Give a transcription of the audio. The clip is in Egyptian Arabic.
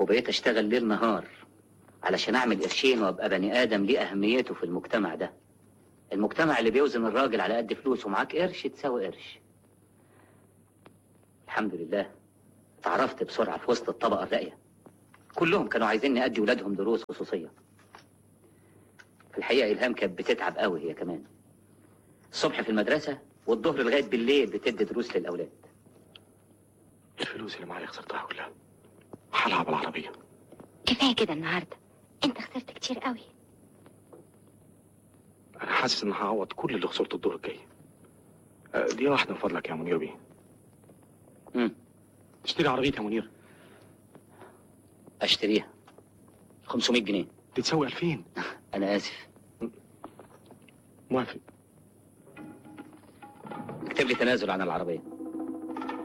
وبقيت اشتغل ليل نهار علشان اعمل قرشين وابقى بني ادم ليه اهميته في المجتمع ده المجتمع اللي بيوزن الراجل على قد فلوسه معاك قرش تساوي قرش الحمد لله اتعرفت بسرعة في وسط الطبقة الراقية كلهم كانوا عايزيني ادي ولادهم دروس خصوصية في الحقيقة إلهام كانت بتتعب قوي هي كمان الصبح في المدرسة والظهر لغاية بالليل بتدي دروس للأولاد الفلوس اللي معايا خسرتها كلها هلعب العربية كفايه كده النهارده انت خسرت كتير قوي أنا حاسس إن هعوض كل اللي خسرته الدور الجاي آه، دي واحدة من فضلك يا منير بيه مم. اشتري عربية يا منير أشتريها 500 جنيه تتساوي 2000 أنا آسف موافق اكتب لي تنازل عن العربية